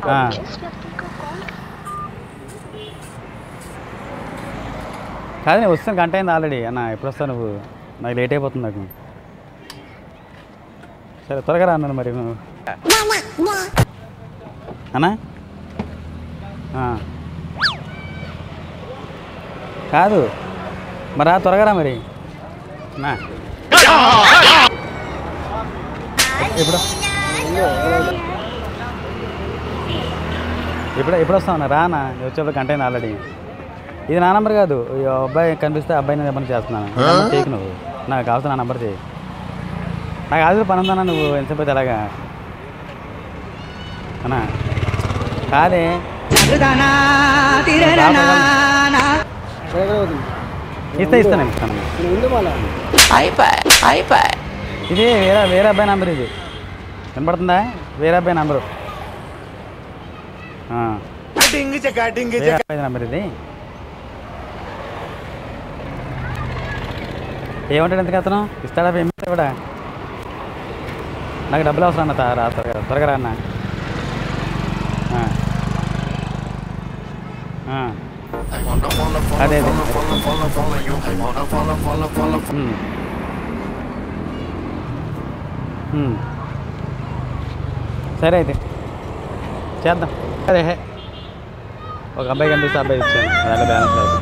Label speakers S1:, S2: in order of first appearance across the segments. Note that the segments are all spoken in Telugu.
S1: ఆ. కాదు నేను వస్తాను గంట అయింది ఆల్రెడీ అన్న ఎప్పుడు వస్తావు నువ్వు నాకు లేట్ అయిపోతుంది నాకు సరే త్వరగా రా అన్నాను మరి నువ్వు అన్నా ఆ. కాదు మరి రా త్వరగా రా మరి నా ఎప్పుడు ఎప్పుడు ఎప్పుడు వస్తావు రా అన్న నేను వచ్చేప్పుడు గంట అయింది ఆల్రెడీ ఇది నా నంబర్ కాదు ఈ అబ్బాయి కనిపిస్తే అబ్బాయి నేను ఏమైనా చేస్తున్నాను నా నంబర్ చేయకు నువ్వు నాకు కావాల్సిన నా నంబర్ చేయి నాకు ఆదిలో పని ఉందన్నా నువ్వు ఎంతసేపు అయితే ఎలాగా అన్నా కాదే ఇస్తా ఇస్తా నేను ఇస్తాను ఇది వేరే వేరే అబ్బాయి నంబర్ ఇది వినపడుతుందా వేరే అబ్బాయి నంబరు ఆ. వేరే అబ్బాయి నంబర్ ఇది ఏమంటాడు ఎందుకు అతను ఇస్తాడా పేమెంట్ కూడా నాకు డబ్బులు అవసరం అన్న తా- రా త్వరగా త్వరగా రా అన్న ఆ. ఆ. అదే అదే ఉమ్. ఉమ్. సరే అయితే చేద్దాం అదే హే. ఒక అబ్బాయి కనిపిస్తే అబ్బాయి ఇచ్చాను దాంట్లో బ్యాలెన్స్ లేదు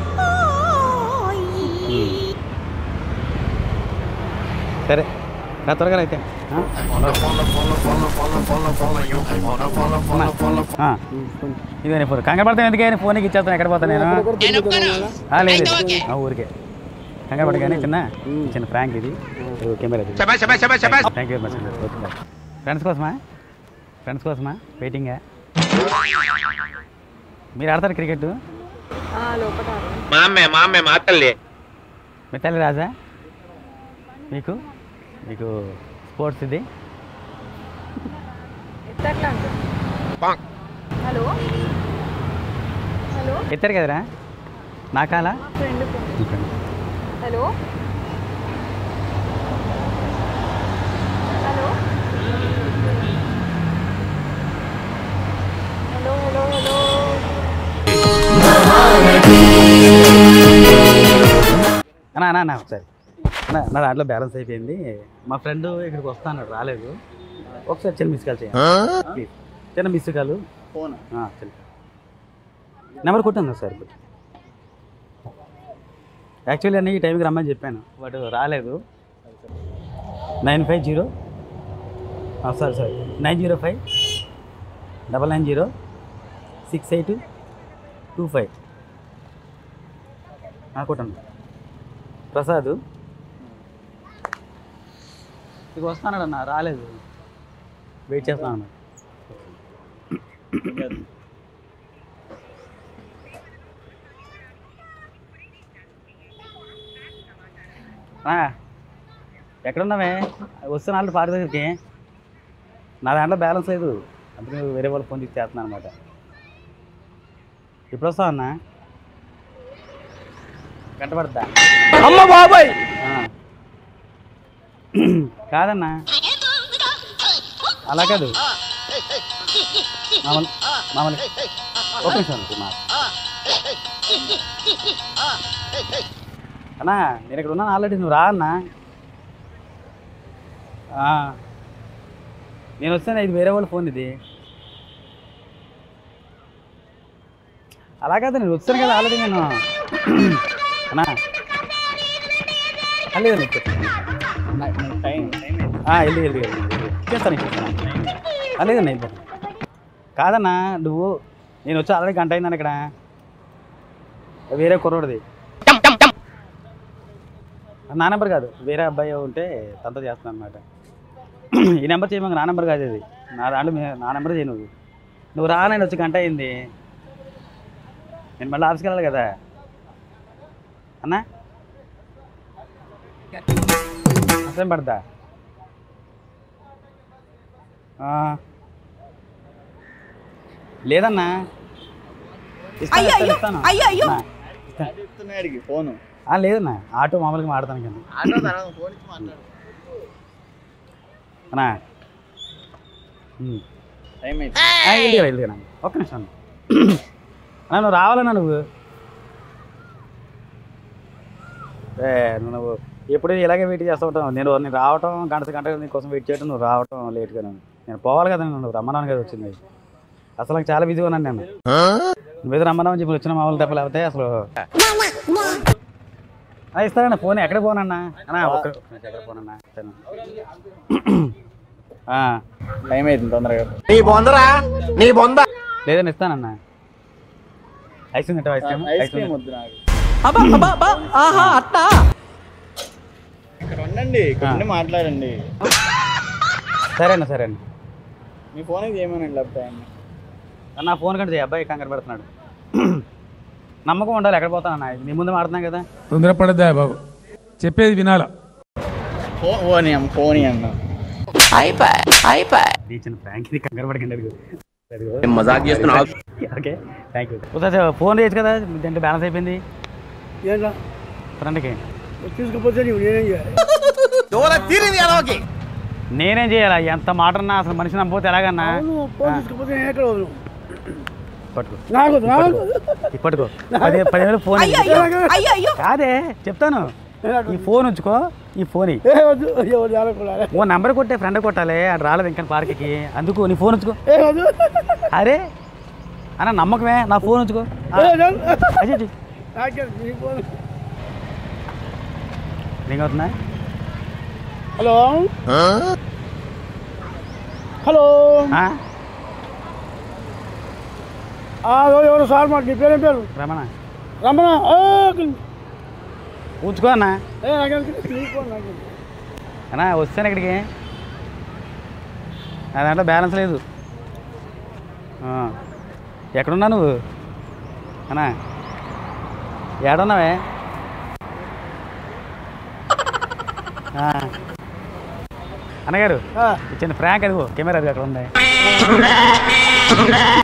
S1: ఉమ్. సరే రా త్వరగా రా అయితే ఆ? ఆ. ఇదే నీ ఫోన్ కంగారు పడతాను ఎందుకే నీ ఫోన్కి ఇచ్చేస్తాను ఎక్కడ పోతాను నేను ఆ, లేదు ఆ, ఊరికే కంగారు పడ కానీ చిన్న చిన్న ఫ్రాంక్ ఇది ఇది కెమెరా ఇది థ్యాంక్ యూ వెరీ మచ్ అండి ఓకే బాయ్ ఫ్రెండ్స్ కోసమా ఫ్రెండ్స్ కోసమా వెయిటింగా మీరు ఆడతారు క్రికెట్
S2: మామే మామే మాతల్లి
S1: మీ తల్లి రాజా మీకు మీకు స్పోర్ట్స్ ఇది
S3: హలో హలో
S1: ఎత్తారు కదరా నా కాలా
S3: friend hello hello hello hello hello
S1: అన్నా అన్నా అన్నా ఒకసారి అన్నా నా దాంట్లో బ్యాలెన్స్ అయిపోయింది మా ఫ్రెండ్ ఇక్కడికి వస్తా అన్నాడు రాలేదు ఒకసారి చిన్న మిస్ కాల్ చేయండి ప్లీజ్ చిన్న మిస్ కాల్ ఫోన్ చిన్న నెంబర్ కొట్టాను సార్ ఇప్పుడు యాక్చువల్లీ అన్నీ ఈ టైంకి రమ్మని చెప్పాను బట్ రాలేదు nine five zero sorry sorry nine zero five double nine zero six eight two five కొట్టండి ప్రసాద్ ఇక వస్తాడు అన్న రాలేదు వెయిట్ చేస్తాను అన్న ఎక్కడున్నావే వస్తున్నా వాళ్ళు పార్టీ దగ్గరికి నా దాంట్లో బ్యాలెన్స్ లేదు అందుకే వేరే వాళ్ళు ఫోన్ చేసి చేస్తున్నాను అనమాట ఇప్పుడు వస్తావు అన్న గంట పడుతుందా
S2: అమ్మ బాబాయ్
S1: ఆ. కాదన్నా అలా కాదు మామూలు మామూలు ఒక నిమిషం ఉండు, మా అన్నా నేను ఇక్కడ ఉన్నాను ఆల్రెడీ నువ్వు రా అన్నా ఆ. నేను వస్తాను ఇది వేరే వాళ్ళ ఫోన్ ఇది అలా కాదు నేను వచ్చాను కదా ఆల్రెడీ నేను అన్నా ఆ, లేదు లేదు ఆ, వెళ్ళి వెళ్ళి వెళ్ళి చేస్తాను ఇచ్చేస్తాను ఆ, లేదన్నా వెళ్ళిపోతాను కాదన్నా నువ్వు నేను వచ్చి ఆల్రెడీ గంట అయిందని ఇక్కడ వేరే కుర్రోడిది నా నెంబర్ కాదు వేరే అబ్బాయి ఉంటే తనతో చేస్తున్నాను అనమాట ఈ నెంబర్ చేయమని నా నెంబర్ కాదు ఇది నా దాంట్లో మీ- నా నెంబర్ చేయి నువ్వు నువ్వు రా నేను వచ్చి గంట అయింది నేను మళ్ళీ ఆఫీస్కి వెళ్ళాలి కదా అన్నా అసలు పడతా ఆ. లేదన్నా ఇస్తాను, ఇస్తాను, ఇస్తాను. అన్నా, ఇస్తాను.
S4: ఫోను
S1: ఆ, లేదన్నా ఆటో మామూలుగా మాడతాను కానీ
S4: ఆటో తర్వాత ఫోన్ ఇచ్చి మాట్లాడు
S1: అన్నా ఉమ్.
S4: టైం అయితే
S1: ఆ, ఇంటికి రా, ఇంటికి రా. ఒక్క నిమిషం అన్న. అన్న, నువ్వు రావాలన్నా నువ్వు ఏ నువ్వు ఎప్పుడు ఇలాగే వెయిట్ చేస్తూ ఉంటావు నేను నేను రావటం గంట గంట నీకోసం వెయిట్ చేయడం నువ్వు రావటం లేట్గా నేను పోవాలి కదా నువ్వు రమ్మన్నాను కదా వచ్చింది అసలు నాకు చాలా బిజీగా ఉన్నాను నేను నువ్వేదో రమ్మన్నావు చెప్పి వచ్చిన మామూలు తప్ప లేకపోతే అసలు ఆ, ఇస్తానన్న ఫోన్ ఎక్కడ పోనన్నా అన్నా ఒక్క ఒక్క నిమిషం, ఎక్కడ పోనన్నా ఇస్తాను. ఆ,
S4: టైం అవుతుంది తొందరగా
S2: నీ బొందరా నీ బొంద
S1: లేదని ఇస్తానన్నా ఐస్ క్రీమ్ తింటావా ice cream
S4: ice
S1: ice
S4: cream
S1: cream
S4: వద్దు నాకు ఇక్కడ ఉండండి ఇక్కడ ఉండి మాట్లాడండి
S1: సరే అన్న సరే అన్న
S4: మీ ఫోన్ చేయమనండి లేకపోతే ఆయన్ని.
S1: అన్న నా ఫోన్ కంటే అబ్బాయి కంగారు పెడుతున్నాడు నమ్మకం ఉండాలి ఎక్కడ పోతానన్నా నీ ముందు మాడుతున్నాం కదా
S5: తొందరపడద్దా బాబు చెప్పేది వినాలా
S4: ఫోన్ ఫోన్ అమ్మ ఫోన్ అన్న
S1: నీ చిన్న ప్రాంక్ ఇది కంగారు పడకండి అడుగు అడుగు.
S2: మజాక్ చేస్తున్నావు
S1: ఓకే థ్యాంక్ యూ ఒకసారి ఫోన్ చేయొచ్చు కదా దీంట్లో బ్యాలెన్స్ అయిపోయింది ఫ్రెండ్కి
S6: తీసుకుపోతే నీవు నేనేం చేయాలి
S1: నేనేం చేయాలా ఎంత మాట అన్నా అసలు మనిషి నమ్మపోతే ఎలాగన్నా
S6: నువ్వు ఫోన్ తీసుకుపోతే నేను ఎక్కడ వదలను
S1: పట్టుకో
S6: నాకు నాకు
S1: ఇది పట్టుకో పది పదివేలు ఫోన్ ఇయ్యి. కాదే చెప్తాను ఈ ఫోన్ ఉంచుకో ఈ ఫోన్ ఇయ్యి.
S6: ఏ వద్దు ఎవరు ఆడకూడదు
S1: ఓ నంబర్ కొట్టే ఫ్రెండ్ కొట్టాలి అది రాలేదు ఇంకా పార్క్కి అందుకు నీ ఫోన్ ఉంచుకో
S6: ఏ వద్దు
S1: అరే అన్న నమ్మకమే నా ఫోన్ ఉంచుకో
S6: ఏ వద్దు.
S1: అజయ్ జీ.
S6: నాకే నీ ఫోన్
S1: రింగ్ అవుతుందా
S6: హలో హలో
S1: ఆ?
S6: ఆ, ఎవరు ఎవరు సార్ మాట నీ పేరేం పేరు
S1: రమణ
S6: రమణ ఏ,
S1: ఉంచుకో అన్న
S6: ఏ, నాకేం తెలుసు? నీ ఫోన్ నాకేం తెలుసు?
S1: అన్నా వస్తాను ఇక్కడికి నా దాంట్లో బ్యాలెన్స్ లేదు ఆ. ఎక్కడున్నా నువ్వు అన్నా ఏడున్నావే ఆ. అన్నగారు
S6: ఆ,
S1: ఈ చిన్న ఫ్రాంక్ అదిగో కెమెరా అది అక్కడ ఉంది